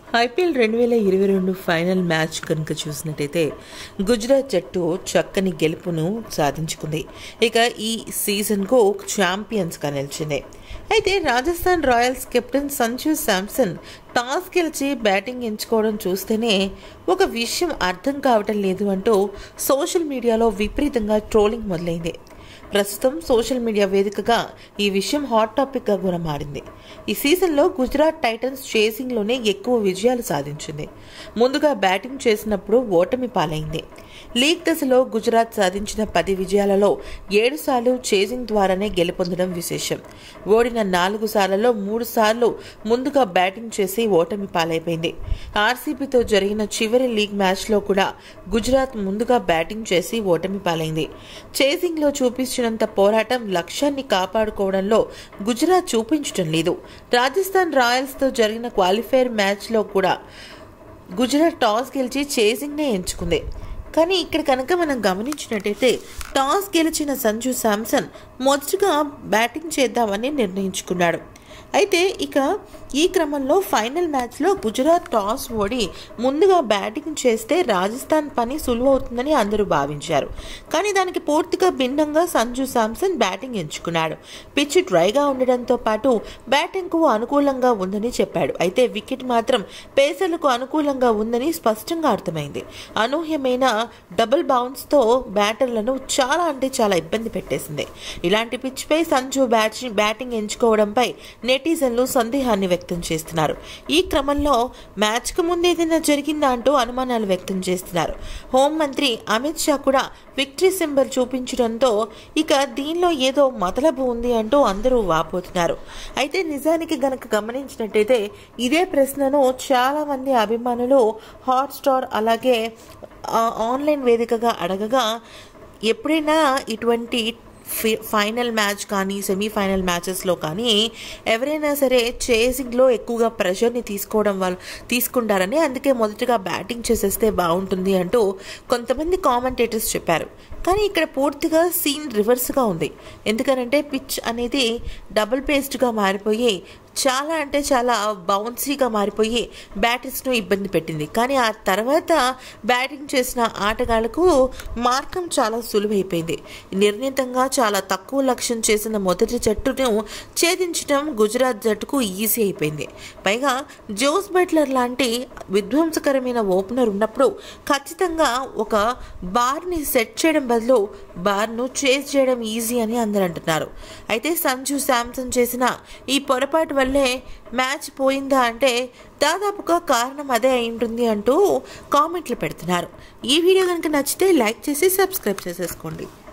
IPL రెండు వేల ఇరవై రెండు ఫైనల్ మ్యాచ్ కనుక చూసినట్టయితే గుజరాత్ జట్టు చక్కని గెలుపును సాధించుకుంది ఇక ఈ సీజన్కు ఛాంపియన్స్గా నిలిచింది అయితే Rajasthan Royals captain Sanju Samson toss గెలిచి బ్యాటింగ్ ఎంచుకోవడం చూస్తేనే ఒక విషయం అర్థం కావటం లేదు అంటూ సోషల్ మీడియాలో విపరీతంగా ట్రోలింగ్ మొదలైంది ప్రస్తుతం సోషల్ మీడియా వేదికగా ఈ విషయం హాట్ టాపిక్గా కూడా మారింది ఈ సీజన్లో గుజరాత్ టైటన్స్ చేసింగ్లోనే ఎక్కువ విజయాలు సాధించింది ముందుగా బ్యాటింగ్ చేసినప్పుడు ఓటమి పాలైంది లీగ్ దశలో గుజరాత్ సాధించిన పది విజయాలలో ఏడు సార్లు చేసింగ్ ద్వారానే గెలుపొందడం విశేషం ఓడిన నాలుగు సార్లలో మూడు సార్లు ముందుగా బ్యాటింగ్ చేసి ఓటమి పాలైపోయింది ఆర్సీబీతో జరిగిన చివరి లీగ్ మ్యాచ్లో కూడా గుజరాత్ ముందుగా బ్యాటింగ్ చేసి ఓటమి పాలైంది చేసింగ్లో చూపించినంత పోరాటం లక్ష్యాన్ని కాపాడుకోవడంలో గుజరాత్ చూపించడం లేదు రాజస్థాన్ రాయల్స్తో జరిగిన క్వాలిఫైర్ మ్యాచ్లో కూడా గుజరాత్ టాస్ గెలిచి చేసింగ్నే ఎంచుకుంది కానీ ఇక్కడ కనుక మనం గమనించినట్టయితే టాస్ గెలిచిన సంజు శాంసన్ మొదటగా బ్యాటింగ్ చేద్దామని నిర్ణయించుకున్నాడు అయితే ఇక ఈ క్రమంలో ఫైనల్ మ్యాచ్లో గుజరాత్ టాస్ ఓడి ముందుగా బ్యాటింగ్ చేస్తే రాజస్థాన్ పని సులువవుతుందని అందరూ భావించారు కానీ దానికి పూర్తిగా భిన్నంగా సంజు శాంసన్ బ్యాటింగ్ ఎంచుకున్నాడు పిచ్ డ్రైగా ఉండడంతో పాటు బ్యాటింగ్కు అనుకూలంగా ఉందని చెప్పాడు అయితే వికెట్ మాత్రం పేసర్లకు అనుకూలంగా ఉందని స్పష్టంగా అర్థమైంది అనూహ్యమైన డబుల్ బౌన్స్తో బ్యాటర్లను చాలా అంటే చాలా ఇబ్బంది పెట్టేసింది ఇలాంటి పిచ్పై సంజు బ్యాటింగ్ బ్యాటింగ్ ఎంచుకోవడంపై నెటిజన్లు సందేహాన్ని వ్యక్తం చేస్తున్నారు ఈ క్రమంలో మ్యాచ్కు ముందు ఏదైనా జరిగిందా అంటూ అనుమానాలు వ్యక్తం చేస్తున్నారు హోంమంత్రి అమిత్ షా కూడా విక్టరీ సింబల్ చూపించడంతో ఇక దీనిలో ఏదో మతలబు ఉంది అంటూ అందరూ వాపోతున్నారు అయితే నిజానికి గనక గమనించినట్టయితే ఇదే ప్రశ్నను చాలా మంది అభిమానులు హాట్ స్టార్ అలాగే ఆ, ఆన్లైన్ వేదికగా అడగగా ఎప్పుడైనా ఇటువంటి ఫి- ఫైనల్ మ్యాచ్ కానీ సెమీఫైనల్ మ్యాచెస్లో కానీ ఎవరైనా సరే చేసింగ్లో ఎక్కువగా ప్రెషర్ని తీసుకోవడం వల్ల తీసుకుంటారని అందుకే మొదటగా బ్యాటింగ్ చేసేస్తే బాగుంటుంది అంటూ కొంతమంది కామెంటేటర్స్ చెప్పారు కానీ ఇక్కడ పూర్తిగా సీన్ రివర్స్గా ఉంది ఎందుకనంటే పిచ్ అనేది డబుల్ పేస్డ్గా మారిపోయి చాలా అంటే చాలా బౌన్సీగా మారిపోయి బ్యాటర్స్ను ఇబ్బంది పెట్టింది కానీ ఆ తర్వాత బ్యాటింగ్ చేసిన ఆటగాళ్లకు మార్గం చాలా సులువైపోయింది నిర్ణీతంగా చాలా తక్కువ లక్ష్యం చేసిన మొదటి జట్టును ఛేదించడం గుజరాత్ జట్టుకు ఈజీ అయిపోయింది పైగా జోస్ బట్లర్ లాంటి విధ్వంసకరమైన ఓపెనర్ ఉన్నప్పుడు ఖచ్చితంగా ఒక బార్ని సెట్ చేయడం బదులు బార్ను చేజ్ చేయడం ఈజీ అని అందరు అంటున్నారు అయితే సంజు శాంసన్ చేసిన ఈ పొరపాటు వల్లే మ్యాచ్ పోయిందా అంటే దాదాపుగా కారణం అదే అయి ఉంటుంది అంటూ కామెంట్లు పెడుతున్నారు ఈ వీడియో కనుక నచ్చితే లైక్ చేసి సబ్స్క్రైబ్ చేసేసుకోండి